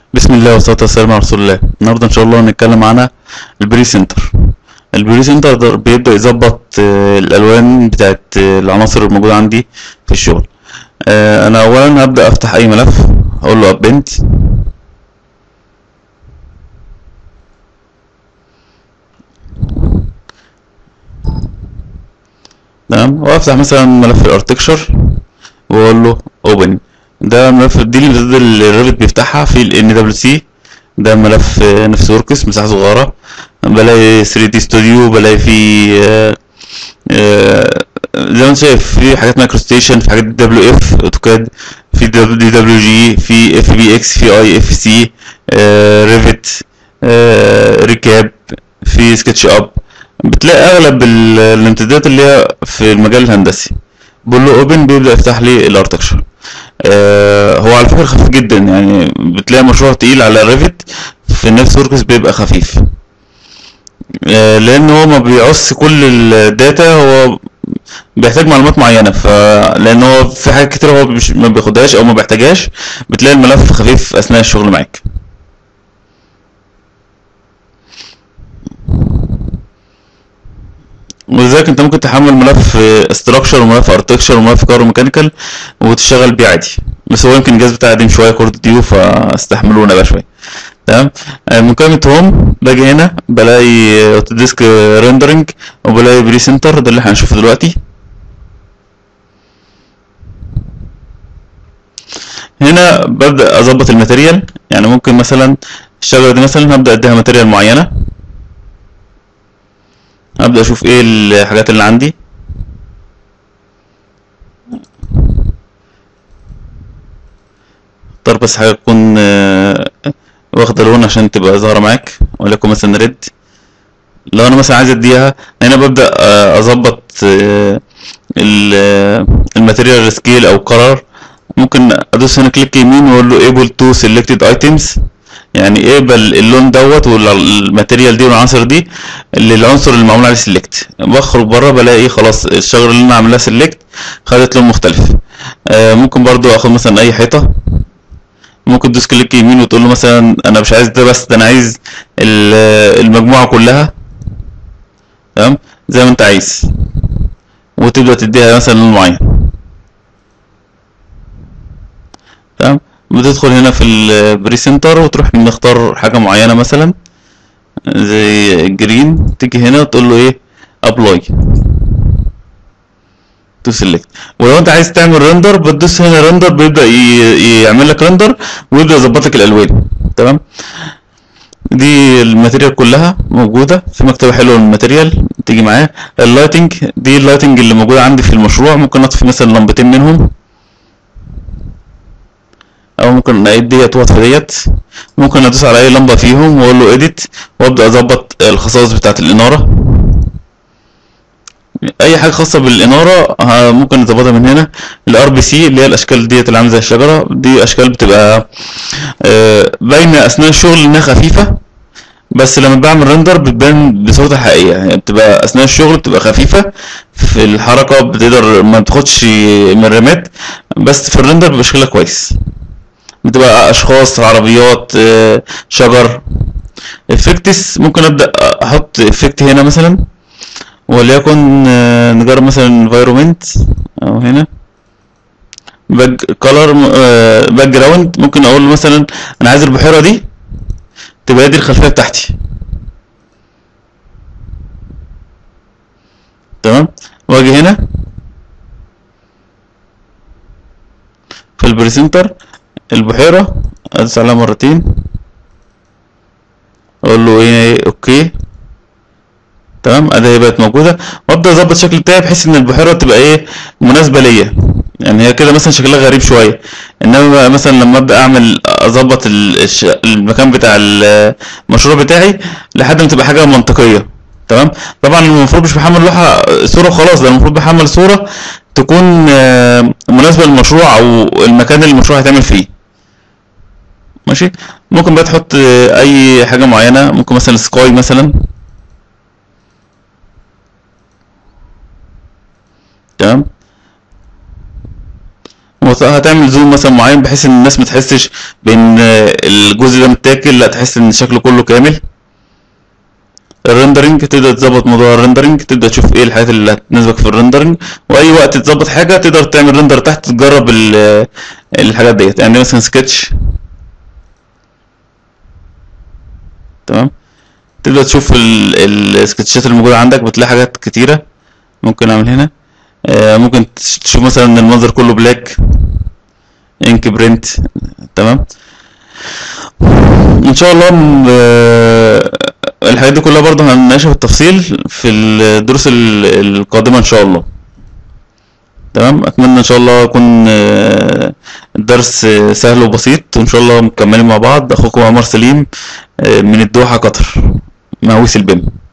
بسم الله والصلاة والسلام على رسول الله النهاردة إن شاء الله هنتكلم عن البري سنتر البري سنتر ده بيبدأ يظبط آه، الألوان بتاعت آه، العناصر الموجودة عندي في الشغل آه، أنا أولا هبدأ أفتح أي ملف أقول له أبنت تمام وأفتح مثلا ملف الارتكشر واقول له اوبن ده ملف دي اللي اللي الريفت بيفتحها في ال NWC ده ملف آه، نفس وركس مساحة صغيرة بلاقي 3 دي ستوديو بلاقي فيه آه، آه، زي ما انت شايف في حاجات مايكرو ستيشن في حاجات دي دبليو اف اوتوكاد في دي دبليو جي في اف بي اكس في اي اف سي ريفت ريكاب في سكتش اب بتلاقي اغلب ال- الامتدادات اللي هي في المجال الهندسي بقول له اوبن بيبدا يفتح لي الارتكشر آه هو على فكره خفيف جدا يعني بتلاقي مشروع تقيل على الريفت في نفس وركس بيبقى خفيف آه لان هو ما بيعص كل الداتا هو بيحتاج معلومات معينه ف لان هو في حاجات كتير هو مش ما بياخدهاش او ما بيحتاجهاش بتلاقي الملف خفيف اثناء الشغل معاك ولذلك انت ممكن تحمل ملف استراكشر وملف ارتكشر وملف كارو ميكانيكال وتشتغل بيه عادي بس هو يمكن الجهاز بتاعي قديم شويه كورد ديو فاستحملونا بقى شويه تمام آه، مكالمة هوم باجي هنا بلاقي اوتوديسك ريندرنج وبلاقي بري سنتر ده اللي احنا هنشوفه دلوقتي هنا ببدأ اظبط الماتيريال يعني ممكن مثلا الشجرة دي مثلا هبدأ اديها ماتيريال معينة ابدأ اشوف ايه الحاجات اللي عندي اختار بس حاجة تكون آه، واخدة لون عشان تبقى ظاهرة معاك وليكن مثلا ريد لو انا مثلا عايز اديها هنا ببدأ آه، اظبط آه، ال- آه، الماتيريال سكيل او قرار ممكن ادوس هنا كليك يمين واقول له able to selected items يعني اقبل اللون دوت والماتيريال دي والعناصر دي اللي العنصر اللي معمول عليه سيلكت بخرج بره بلاقي ايه خلاص الشجره اللي انا عاملها سيلكت خدت لون مختلف آه ممكن برضو اخد مثلا اي حيطه ممكن تدوس كليك يمين وتقول له مثلا انا مش عايز ده بس ده انا عايز ال- المجموعه كلها تمام زي ما انت عايز وتبدا تديها مثلا لون معين تمام بتدخل هنا في البري سنتر وتروح مختار حاجه معينه مثلا زي الجرين تيجي هنا وتقول له ايه ابلاي تو سيلكت ولو انت عايز تعمل ريندر بتدوس هنا ريندر بيبدا ي- يعمل لك ريندر ويبدا يظبط لك الالوان تمام دي الماتيريال كلها موجوده في مكتبه حلوه الماتيريال تيجي معاه اللايتنج دي اللايتنج اللي موجوده عندي في المشروع ممكن اطفي مثلا لمبتين منهم او ممكن اعيد ديت واطفي ديت ممكن ادوس على اي لمبه فيهم واقول له اديت وابدا اظبط الخصائص بتاعه الاناره اي حاجه خاصه بالاناره ها- ممكن نظبطها من هنا الار بي سي اللي هي الاشكال ديت اللي عامله زي الشجره دي اشكال بتبقى آه، باينه اثناء الشغل انها خفيفه بس لما بعمل ريندر بتبان بصورتها الحقيقيه يعني بتبقى اثناء الشغل بتبقى خفيفه في الحركه بتقدر ما بتاخدش من رمات بس في الريندر بيبقى شكلها كويس بتبقى اشخاص عربيات آه، شجر افكتس ممكن ابدا احط افكت هنا مثلا وليكن آه، نجرب مثلا انفايرومنت او هنا باك كولر باك جراوند ممكن اقول له مثلا انا عايز البحيره دي تبقى هي دي الخلفيه بتاعتي تمام واجي هنا في البريسنتر البحيره ادوس عليها مرتين اقول له ايه اوكي تمام ادي هي بقت موجوده وابدا اظبط الشكل بتاعي بحيث ان البحيره تبقى ايه مناسبه ليا يعني هي كده مثلا شكلها غريب شويه انما بقى مثلا لما ابدا اعمل اظبط ال- الش- المكان بتاع ال- المشروع بتاعي لحد ما تبقى حاجه منطقيه تمام طبعا المفروض مش بحمل لوحه صوره خلاص ده المفروض بحمل صوره تكون آه، مناسبه للمشروع او المكان اللي المشروع هيتعمل فيه ماشي ممكن بقى تحط آه، اي حاجه معينه ممكن مثلا سكاي مثلا تمام هت- هتعمل زوم مثلا معين بحيث ان الناس ما تحسش بان الجزء ده متاكل لا تحس ان شكله كله كامل الريندرنج تقدر تظبط موضوع الريندرنج تبدا تشوف ايه الحاجات اللي هتناسبك في الريندرنج واي وقت تظبط حاجه تقدر تعمل ريندر تحت تجرب ال- الحاجات ديت يعني مثلا سكتش تمام تبدا تشوف ال- السكتشات اللي موجوده عندك بتلاقي حاجات كتيره ممكن اعمل هنا آه، ممكن تشوف مثلا ان المنظر كله بلاك انك برنت تمام ان شاء الله م- آه، الحاجات دي كلها برضه هنناقشها بالتفصيل في الدروس ال- القادمة ان شاء الله تمام اتمنى ان شاء الله يكون آه، الدرس آه، سهل وبسيط وان شاء الله مكملين مع بعض اخوكم عمر سليم آه، من الدوحة قطر مع ويس البيم